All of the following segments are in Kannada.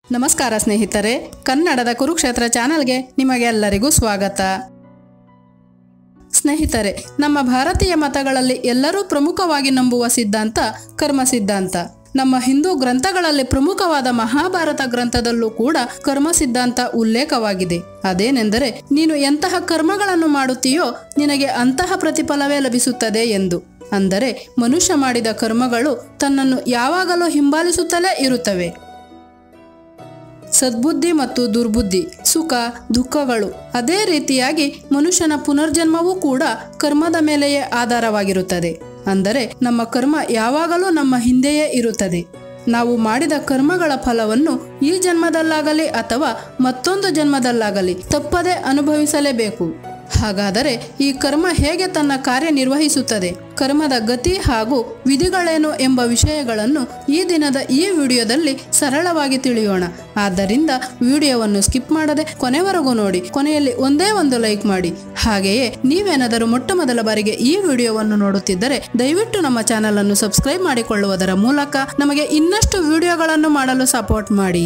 ನಮಸ್ಕಾರ ಸ್ನೇಹಿತರೆ ಕನ್ನಡದ ಕುರುಕ್ಷೇತ್ರ ಚಾನಲ್ಗೆ ನಿಮಗೆಲ್ಲರಿಗೂ ಸ್ವಾಗತ ಸ್ನೇಹಿತರೆ ನಮ್ಮ ಭಾರತೀಯ ಮತಗಳಲ್ಲಿ ಎಲ್ಲರೂ ಪ್ರಮುಖವಾಗಿ ನಂಬುವ ಸಿದ್ಧಾಂತ ಕರ್ಮ ಸಿದ್ಧಾಂತ ನಮ್ಮ ಹಿಂದೂ ಗ್ರಂಥಗಳಲ್ಲಿ ಪ್ರಮುಖವಾದ ಮಹಾಭಾರತ ಗ್ರಂಥದಲ್ಲೂ ಕೂಡ ಕರ್ಮ ಸಿದ್ಧಾಂತ ಉಲ್ಲೇಖವಾಗಿದೆ ಅದೇನೆಂದರೆ ನೀನು ಎಂತಹ ಕರ್ಮಗಳನ್ನು ಮಾಡುತ್ತೀಯೋ ನಿನಗೆ ಅಂತಹ ಪ್ರತಿಫಲವೇ ಲಭಿಸುತ್ತದೆ ಎಂದು ಅಂದರೆ ಮನುಷ್ಯ ಮಾಡಿದ ಕರ್ಮಗಳು ತನ್ನನ್ನು ಯಾವಾಗಲೂ ಹಿಂಬಾಲಿಸುತ್ತಲೇ ಇರುತ್ತವೆ ಸದ್ಬುದ್ಧಿ ಮತ್ತು ದುರ್ಬುದ್ಧಿ ಸುಖ ದುಃಖಗಳು ಅದೇ ರೀತಿಯಾಗಿ ಮನುಷ್ಯನ ಪುನರ್ಜನ್ಮವೂ ಕೂಡ ಕರ್ಮದ ಮೇಲೆಯೇ ಆಧಾರವಾಗಿರುತ್ತದೆ ಅಂದರೆ ನಮ್ಮ ಕರ್ಮ ಯಾವಾಗಲೂ ನಮ್ಮ ಹಿಂದೆಯೇ ಇರುತ್ತದೆ ನಾವು ಮಾಡಿದ ಕರ್ಮಗಳ ಫಲವನ್ನು ಈ ಜನ್ಮದಲ್ಲಾಗಲಿ ಅಥವಾ ಮತ್ತೊಂದು ಜನ್ಮದಲ್ಲಾಗಲಿ ತಪ್ಪದೇ ಅನುಭವಿಸಲೇಬೇಕು ಹಾಗಾದರೆ ಈ ಕರ್ಮ ಹೇಗೆ ತನ್ನ ಕಾರ್ಯನಿರ್ವಹಿಸುತ್ತದೆ ಕರ್ಮದ ಗತಿ ಹಾಗೂ ವಿಧಿಗಳೇನು ಎಂಬ ವಿಷಯಗಳನ್ನು ಈ ದಿನದ ಈ ವಿಡಿಯೋದಲ್ಲಿ ಸರಳವಾಗಿ ತಿಳಿಯೋಣ ಆದ್ದರಿಂದ ವಿಡಿಯೋವನ್ನು ಸ್ಕಿಪ್ ಮಾಡದೆ ಕೊನೆವರೆಗೂ ನೋಡಿ ಕೊನೆಯಲ್ಲಿ ಒಂದೇ ಒಂದು ಲೈಕ್ ಮಾಡಿ ಹಾಗೆಯೇ ನೀವೇನಾದರೂ ಮೊಟ್ಟ ಮೊದಲ ಬಾರಿಗೆ ಈ ವಿಡಿಯೋವನ್ನು ನೋಡುತ್ತಿದ್ದರೆ ದಯವಿಟ್ಟು ನಮ್ಮ ಚಾನಲ್ ಅನ್ನು ಸಬ್ಸ್ಕ್ರೈಬ್ ಮಾಡಿಕೊಳ್ಳುವುದರ ಮೂಲಕ ನಮಗೆ ಇನ್ನಷ್ಟು ವಿಡಿಯೋಗಳನ್ನು ಮಾಡಲು ಸಪೋರ್ಟ್ ಮಾಡಿ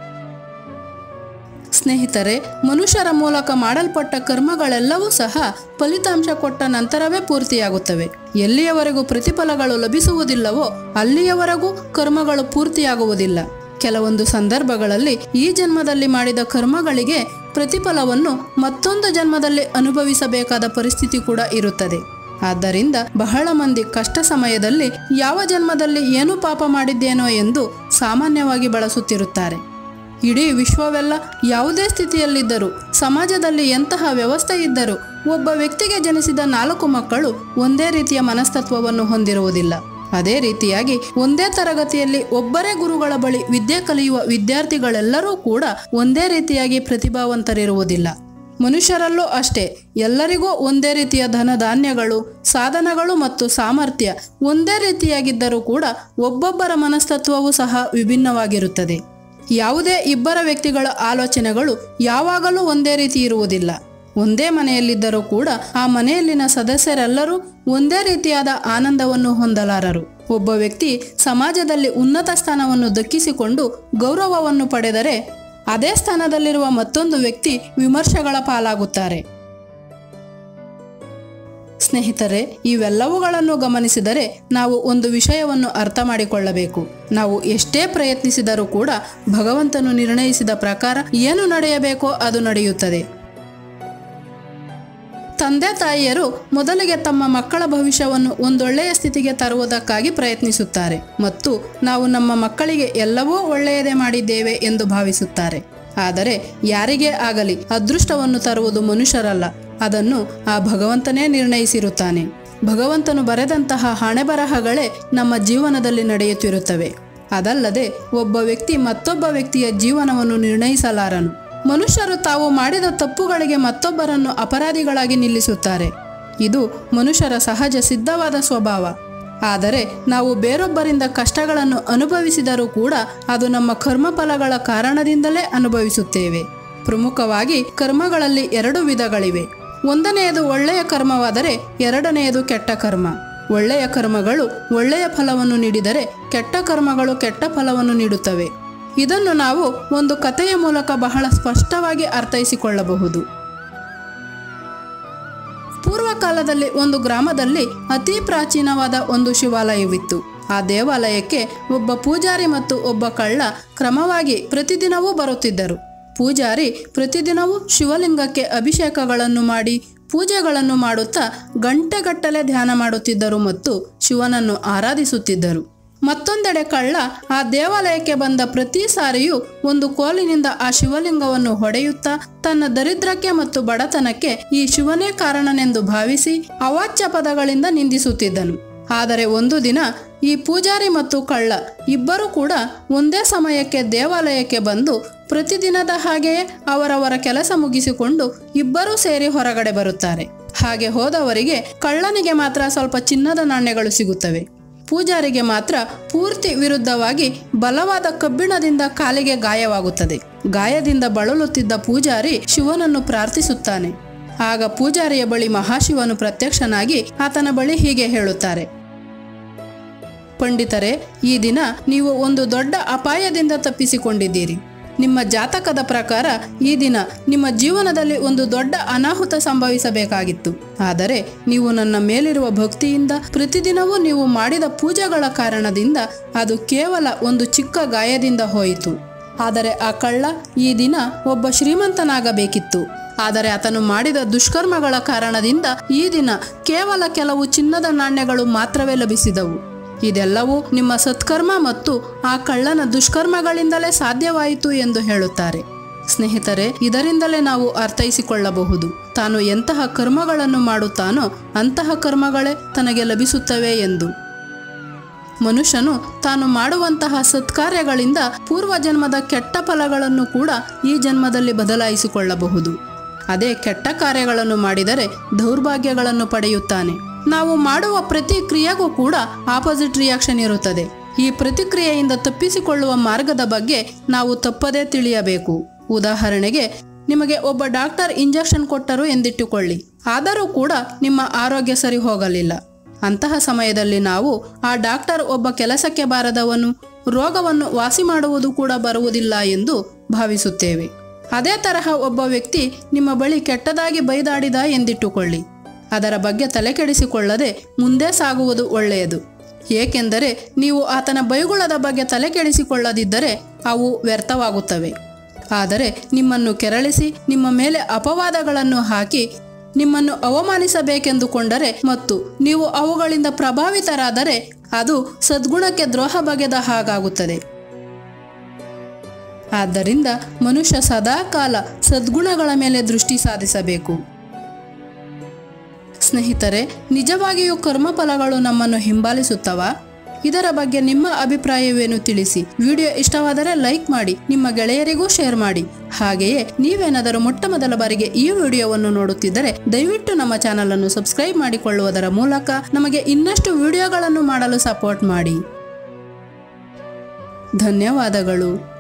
ಸ್ನೇಹಿತರೆ ಮನುಷ್ಯರ ಮೂಲಕ ಮಾಡಲ್ಪಟ್ಟ ಕರ್ಮಗಳೆಲ್ಲವೂ ಸಹ ಫಲಿತಾಂಶ ಕೊಟ್ಟ ನಂತರವೇ ಪೂರ್ತಿಯಾಗುತ್ತವೆ ಎಲ್ಲಿಯವರೆಗೂ ಪ್ರತಿಫಲಗಳು ಲಭಿಸುವುದಿಲ್ಲವೋ ಅಲ್ಲಿಯವರೆಗೂ ಕರ್ಮಗಳು ಪೂರ್ತಿಯಾಗುವುದಿಲ್ಲ ಕೆಲವೊಂದು ಸಂದರ್ಭಗಳಲ್ಲಿ ಈ ಜನ್ಮದಲ್ಲಿ ಮಾಡಿದ ಕರ್ಮಗಳಿಗೆ ಪ್ರತಿಫಲವನ್ನು ಮತ್ತೊಂದು ಜನ್ಮದಲ್ಲಿ ಅನುಭವಿಸಬೇಕಾದ ಪರಿಸ್ಥಿತಿ ಕೂಡ ಇರುತ್ತದೆ ಆದ್ದರಿಂದ ಬಹಳ ಮಂದಿ ಕಷ್ಟ ಸಮಯದಲ್ಲಿ ಯಾವ ಜನ್ಮದಲ್ಲಿ ಏನು ಪಾಪ ಮಾಡಿದ್ದೇನೋ ಎಂದು ಸಾಮಾನ್ಯವಾಗಿ ಬಳಸುತ್ತಿರುತ್ತಾರೆ ಇಡೀ ವಿಶ್ವವೆಲ್ಲ ಯಾವುದೇ ಸ್ಥಿತಿಯಲ್ಲಿದ್ದರೂ ಸಮಾಜದಲ್ಲಿ ಎಂತಹ ವ್ಯವಸ್ಥೆ ಇದ್ದರೂ ಒಬ್ಬ ವ್ಯಕ್ತಿಗೆ ಜನಿಸಿದ ನಾಲ್ಕು ಮಕ್ಕಳು ಒಂದೇ ರೀತಿಯ ಮನಸ್ತತ್ವವನ್ನು ಹೊಂದಿರುವುದಿಲ್ಲ ಅದೇ ರೀತಿಯಾಗಿ ಒಂದೇ ತರಗತಿಯಲ್ಲಿ ಒಬ್ಬರೇ ಗುರುಗಳ ಬಳಿ ವಿದ್ಯೆ ಕಲಿಯುವ ವಿದ್ಯಾರ್ಥಿಗಳೆಲ್ಲರೂ ಕೂಡ ಒಂದೇ ರೀತಿಯಾಗಿ ಪ್ರತಿಭಾವಂತರಿರುವುದಿಲ್ಲ ಮನುಷ್ಯರಲ್ಲೂ ಅಷ್ಟೇ ಎಲ್ಲರಿಗೂ ಒಂದೇ ರೀತಿಯ ಧನ ಧಾನ್ಯಗಳು ಸಾಧನಗಳು ಮತ್ತು ಸಾಮರ್ಥ್ಯ ಒಂದೇ ರೀತಿಯಾಗಿದ್ದರೂ ಕೂಡ ಒಬ್ಬೊಬ್ಬರ ಮನಸ್ತತ್ವವೂ ಸಹ ವಿಭಿನ್ನವಾಗಿರುತ್ತದೆ ಯಾವುದೇ ಇಬ್ಬರ ವ್ಯಕ್ತಿಗಳ ಆಲೋಚನೆಗಳು ಯಾವಾಗಲೂ ಒಂದೇ ರೀತಿ ಇರುವುದಿಲ್ಲ ಒಂದೇ ಮನೆಯಲ್ಲಿದ್ದರೂ ಕೂಡ ಆ ಮನೆಯಲ್ಲಿನ ಸದಸ್ಯರೆಲ್ಲರೂ ಒಂದೇ ರೀತಿಯಾದ ಆನಂದವನ್ನು ಹೊಂದಲಾರರು ಒಬ್ಬ ವ್ಯಕ್ತಿ ಸಮಾಜದಲ್ಲಿ ಉನ್ನತ ಸ್ಥಾನವನ್ನು ದಕ್ಕಿಸಿಕೊಂಡು ಗೌರವವನ್ನು ಪಡೆದರೆ ಅದೇ ಸ್ಥಾನದಲ್ಲಿರುವ ಮತ್ತೊಂದು ವ್ಯಕ್ತಿ ವಿಮರ್ಶೆಗಳ ಪಾಲಾಗುತ್ತಾರೆ ಸ್ನೇಹಿತರೆ ಇವೆಲ್ಲವುಗಳನ್ನು ಗಮನಿಸಿದರೆ ನಾವು ಒಂದು ವಿಷಯವನ್ನು ಅರ್ಥ ಮಾಡಿಕೊಳ್ಳಬೇಕು ನಾವು ಎಷ್ಟೇ ಪ್ರಯತ್ನಿಸಿದರೂ ಕೂಡ ಭಗವಂತನು ನಿರ್ಣಯಿಸಿದ ಪ್ರಕಾರ ಏನು ನಡೆಯಬೇಕೋ ಅದು ನಡೆಯುತ್ತದೆ ತಂದೆ ತಾಯಿಯರು ಮೊದಲಿಗೆ ತಮ್ಮ ಮಕ್ಕಳ ಭವಿಷ್ಯವನ್ನು ಒಂದೊಳ್ಳೆಯ ಸ್ಥಿತಿಗೆ ತರುವುದಕ್ಕಾಗಿ ಪ್ರಯತ್ನಿಸುತ್ತಾರೆ ಮತ್ತು ನಾವು ನಮ್ಮ ಮಕ್ಕಳಿಗೆ ಎಲ್ಲವೂ ಒಳ್ಳೆಯದೇ ಮಾಡಿದ್ದೇವೆ ಎಂದು ಭಾವಿಸುತ್ತಾರೆ ಆದರೆ ಯಾರಿಗೇ ಆಗಲಿ ಅದೃಷ್ಟವನ್ನು ತರುವುದು ಮನುಷ್ಯರಲ್ಲ ಅದನ್ನು ಆ ಭಗವಂತನೇ ನಿರ್ಣಯಿಸಿರುತ್ತಾನೆ ಭಗವಂತನು ಬರೆದಂತಹ ಹಣೆಬರಹಗಳೇ ನಮ್ಮ ಜೀವನದಲ್ಲಿ ನಡೆಯುತ್ತಿರುತ್ತವೆ ಅದಲ್ಲದೆ ಒಬ್ಬ ವ್ಯಕ್ತಿ ಮತ್ತೊಬ್ಬ ವ್ಯಕ್ತಿಯ ಜೀವನವನ್ನು ನಿರ್ಣಯಿಸಲಾರನು ಮನುಷ್ಯರು ತಾವು ಮಾಡಿದ ತಪ್ಪುಗಳಿಗೆ ಮತ್ತೊಬ್ಬರನ್ನು ಅಪರಾಧಿಗಳಾಗಿ ನಿಲ್ಲಿಸುತ್ತಾರೆ ಇದು ಮನುಷ್ಯರ ಸಹಜ ಸಿದ್ಧವಾದ ಸ್ವಭಾವ ಆದರೆ ನಾವು ಬೇರೊಬ್ಬರಿಂದ ಕಷ್ಟಗಳನ್ನು ಅನುಭವಿಸಿದರೂ ಕೂಡ ಅದು ನಮ್ಮ ಕರ್ಮಫಲಗಳ ಕಾರಣದಿಂದಲೇ ಅನುಭವಿಸುತ್ತೇವೆ ಪ್ರಮುಖವಾಗಿ ಕರ್ಮಗಳಲ್ಲಿ ಎರಡು ವಿಧಗಳಿವೆ ಒಂದನೆಯದು ಒಳ್ಳೆಯ ಕರ್ಮವಾದರೆ ಎರಡನೆಯದು ಕೆಟ್ಟ ಕರ್ಮ ಒಳ್ಳೆಯ ಕರ್ಮಗಳು ಒಳ್ಳೆಯ ಫಲವನ್ನು ನೀಡಿದರೆ ಕೆಟ್ಟ ಕರ್ಮಗಳು ಕೆಟ್ಟ ಫಲವನ್ನು ನೀಡುತ್ತವೆ ಇದನ್ನು ನಾವು ಒಂದು ಕಥೆಯ ಮೂಲಕ ಬಹಳ ಸ್ಪಷ್ಟವಾಗಿ ಅರ್ಥೈಸಿಕೊಳ್ಳಬಹುದು ಪೂರ್ವಕಾಲದಲ್ಲಿ ಒಂದು ಗ್ರಾಮದಲ್ಲಿ ಅತಿ ಪ್ರಾಚೀನವಾದ ಒಂದು ಶಿವಾಲಯವಿತ್ತು ಆ ದೇವಾಲಯಕ್ಕೆ ಒಬ್ಬ ಪೂಜಾರಿ ಮತ್ತು ಒಬ್ಬ ಕಳ್ಳ ಕ್ರಮವಾಗಿ ಪ್ರತಿದಿನವೂ ಬರುತ್ತಿದ್ದರು ಪೂಜಾರಿ ಪ್ರತಿದಿನವೂ ಶಿವಲಿಂಗಕ್ಕೆ ಅಭಿಷೇಕಗಳನ್ನು ಮಾಡಿ ಪೂಜೆಗಳನ್ನು ಮಾಡುತ್ತಾ ಗಂಟೆಗಟ್ಟಲೆ ಧ್ಯಾನ ಮಾಡುತ್ತಿದ್ದರು ಮತ್ತು ಶಿವನನ್ನು ಆರಾಧಿಸುತ್ತಿದ್ದರು ಮತ್ತೊಂದೆಡೆ ಕಳ್ಳ ಆ ದೇವಾಲಯಕ್ಕೆ ಬಂದ ಪ್ರತಿ ಸಾರಿಯೂ ಒಂದು ಕೋಲಿನಿಂದ ಆ ಶಿವಲಿಂಗವನ್ನು ಹೊಡೆಯುತ್ತಾ ತನ್ನ ದರಿದ್ರಕ್ಕೆ ಮತ್ತು ಬಡತನಕ್ಕೆ ಈ ಶಿವನೇ ಕಾರಣನೆಂದು ಭಾವಿಸಿ ಅವಾಚ್ಯ ಪದಗಳಿಂದ ನಿಂದಿಸುತ್ತಿದ್ದನು ಆದರೆ ಒಂದು ದಿನ ಈ ಪೂಜಾರಿ ಮತ್ತು ಕಳ್ಳ ಇಬ್ಬರೂ ಕೂಡ ಒಂದೇ ಸಮಯಕ್ಕೆ ದೇವಾಲಯಕ್ಕೆ ಬಂದು ಪ್ರತಿದಿನದ ಹಾಗೆಯೇ ಅವರವರ ಕೆಲಸ ಮುಗಿಸಿಕೊಂಡು ಇಬ್ಬರೂ ಸೇರಿ ಹೊರಗಡೆ ಬರುತ್ತಾರೆ ಹಾಗೆ ಹೋದವರಿಗೆ ಕಳ್ಳನಿಗೆ ಮಾತ್ರ ಸ್ವಲ್ಪ ಚಿನ್ನದ ನಾಣ್ಯಗಳು ಸಿಗುತ್ತವೆ ಪೂಜಾರಿಗೆ ಮಾತ್ರ ಪೂರ್ತಿ ವಿರುದ್ಧವಾಗಿ ಬಲವಾದ ಕಬ್ಬಿಣದಿಂದ ಕಾಲಿಗೆ ಗಾಯವಾಗುತ್ತದೆ ಗಾಯದಿಂದ ಬಳಲುತ್ತಿದ್ದ ಪೂಜಾರಿ ಶಿವನನ್ನು ಪ್ರಾರ್ಥಿಸುತ್ತಾನೆ ಆಗ ಪೂಜಾರಿಯ ಬಳಿ ಮಹಾಶಿವನು ಪ್ರತ್ಯಕ್ಷನಾಗಿ ಆತನ ಬಳಿ ಹೀಗೆ ಹೇಳುತ್ತಾರೆ ಪಂಡಿತರೆ ಈ ದಿನ ನೀವು ಒಂದು ದೊಡ್ಡ ಅಪಾಯದಿಂದ ತಪ್ಪಿಸಿಕೊಂಡಿದ್ದೀರಿ ನಿಮ್ಮ ಜಾತಕದ ಪ್ರಕಾರ ಈ ದಿನ ನಿಮ್ಮ ಜೀವನದಲ್ಲಿ ಒಂದು ದೊಡ್ಡ ಅನಾಹುತ ಸಂಭವಿಸಬೇಕಾಗಿತ್ತು ಆದರೆ ನೀವು ನನ್ನ ಮೇಲಿರುವ ಭಕ್ತಿಯಿಂದ ಪ್ರತಿದಿನವೂ ನೀವು ಮಾಡಿದ ಪೂಜೆಗಳ ಕಾರಣದಿಂದ ಅದು ಕೇವಲ ಒಂದು ಚಿಕ್ಕ ಗಾಯದಿಂದ ಹೋಯಿತು ಆದರೆ ಆ ಕಳ್ಳ ಈ ದಿನ ಒಬ್ಬ ಶ್ರೀಮಂತನಾಗಬೇಕಿತ್ತು ಆದರೆ ಆತನು ಮಾಡಿದ ದುಷ್ಕರ್ಮಗಳ ಕಾರಣದಿಂದ ಈ ದಿನ ಕೇವಲ ಕೆಲವು ಚಿನ್ನದ ನಾಣ್ಯಗಳು ಮಾತ್ರವೇ ಲಭಿಸಿದವು ಇದೆಲ್ಲವೂ ನಿಮ್ಮ ಸತ್ಕರ್ಮ ಮತ್ತು ಆ ಕಳ್ಳನ ದುಷ್ಕರ್ಮಗಳಿಂದಲೇ ಸಾಧ್ಯವಾಯಿತು ಎಂದು ಹೇಳುತ್ತಾರೆ ಸ್ನೇಹಿತರೆ ಇದರಿಂದಲೇ ನಾವು ಅರ್ಥೈಸಿಕೊಳ್ಳಬಹುದು ತಾನು ಎಂತಹ ಕರ್ಮಗಳನ್ನು ಮಾಡುತ್ತಾನೋ ಅಂತಹ ಕರ್ಮಗಳೇ ತನಗೆ ಲಭಿಸುತ್ತವೆ ಎಂದು ಮನುಷ್ಯನು ತಾನು ಮಾಡುವಂತಹ ಸತ್ಕಾರ್ಯಗಳಿಂದ ಪೂರ್ವ ಜನ್ಮದ ಕೆಟ್ಟ ಫಲಗಳನ್ನು ಕೂಡ ಈ ಜನ್ಮದಲ್ಲಿ ಬದಲಾಯಿಸಿಕೊಳ್ಳಬಹುದು ಅದೇ ಕೆಟ್ಟ ಕಾರ್ಯಗಳನ್ನು ಮಾಡಿದರೆ ದೌರ್ಭಾಗ್ಯಗಳನ್ನು ಪಡೆಯುತ್ತಾನೆ ನಾವು ಮಾಡುವ ಪ್ರತಿ ಕ್ರಿಯೆಗೂ ಕೂಡ ಆಪೋಸಿಟ್ ರಿಯಾಕ್ಷನ್ ಇರುತ್ತದೆ ಈ ಪ್ರತಿಕ್ರಿಯೆಯಿಂದ ತಪ್ಪಿಸಿಕೊಳ್ಳುವ ಮಾರ್ಗದ ಬಗ್ಗೆ ನಾವು ತಪ್ಪದೇ ತಿಳಿಯಬೇಕು ಉದಾಹರಣೆಗೆ ನಿಮಗೆ ಒಬ್ಬ ಡಾಕ್ಟರ್ ಇಂಜೆಕ್ಷನ್ ಕೊಟ್ಟರು ಎಂದಿಟ್ಟುಕೊಳ್ಳಿ ಆದರೂ ಕೂಡ ನಿಮ್ಮ ಆರೋಗ್ಯ ಸರಿ ಹೋಗಲಿಲ್ಲ ಅಂತಹ ಸಮಯದಲ್ಲಿ ನಾವು ಆ ಡಾಕ್ಟರ್ ಒಬ್ಬ ಕೆಲಸಕ್ಕೆ ಬಾರದವನು ರೋಗವನ್ನು ವಾಸಿ ಮಾಡುವುದು ಕೂಡ ಬರುವುದಿಲ್ಲ ಎಂದು ಭಾವಿಸುತ್ತೇವೆ ಅದೇ ತರಹ ಒಬ್ಬ ವ್ಯಕ್ತಿ ನಿಮ್ಮ ಬಳಿ ಕೆಟ್ಟದಾಗಿ ಬೈದಾಡಿದ ಎಂದಿಟ್ಟುಕೊಳ್ಳಿ ಅದರ ಬಗ್ಗೆ ತಲೆಕೆಡಿಸಿಕೊಳ್ಳದೆ ಮುಂದೆ ಸಾಗುವುದು ಒಳ್ಳೆಯದು ಏಕೆಂದರೆ ನೀವು ಆತನ ಬೈಗುಳದ ಬಗ್ಗೆ ತಲೆಕೆಡಿಸಿಕೊಳ್ಳದಿದ್ದರೆ ಅವು ವ್ಯರ್ಥವಾಗುತ್ತವೆ ಆದರೆ ನಿಮ್ಮನ್ನು ಕೆರಳಿಸಿ ನಿಮ್ಮ ಮೇಲೆ ಅಪವಾದಗಳನ್ನು ಹಾಕಿ ನಿಮ್ಮನ್ನು ಅವಮಾನಿಸಬೇಕೆಂದುಕೊಂಡರೆ ಮತ್ತು ನೀವು ಅವುಗಳಿಂದ ಪ್ರಭಾವಿತರಾದರೆ ಅದು ಸದ್ಗುಣಕ್ಕೆ ದ್ರೋಹ ಬಗೆದ ಹಾಗಾಗುತ್ತದೆ ಆದ್ದರಿಂದ ಮನುಷ್ಯ ಸದಾಕಾಲ ಸದ್ಗುಣಗಳ ಮೇಲೆ ದೃಷ್ಟಿ ಸಾಧಿಸಬೇಕು ಸ್ನೇಹಿತರೆ ನಿಜವಾಗಿಯೂ ಕರ್ಮಫಲಗಳು ನಮ್ಮನ್ನು ಹಿಂಬಾಲಿಸುತ್ತವಾ ಇದರ ಬಗ್ಗೆ ನಿಮ್ಮ ಅಭಿಪ್ರಾಯವೇನು ತಿಳಿಸಿ ವಿಡಿಯೋ ಇಷ್ಟವಾದರೆ ಲೈಕ್ ಮಾಡಿ ನಿಮ್ಮ ಗೆಳೆಯರಿಗೂ ಶೇರ್ ಮಾಡಿ ಹಾಗೆಯೇ ನೀವೇನಾದರೂ ಮೊಟ್ಟ ಮೊದಲ ಬಾರಿಗೆ ಈ ವಿಡಿಯೋವನ್ನು ನೋಡುತ್ತಿದ್ದರೆ ದಯವಿಟ್ಟು ನಮ್ಮ ಚಾನಲ್ ಅನ್ನು ಸಬ್ಸ್ಕ್ರೈಬ್ ಮಾಡಿಕೊಳ್ಳುವುದರ ಮೂಲಕ ನಮಗೆ ಇನ್ನಷ್ಟು ವಿಡಿಯೋಗಳನ್ನು ಮಾಡಲು ಸಪೋರ್ಟ್ ಮಾಡಿ ಧನ್ಯವಾದಗಳು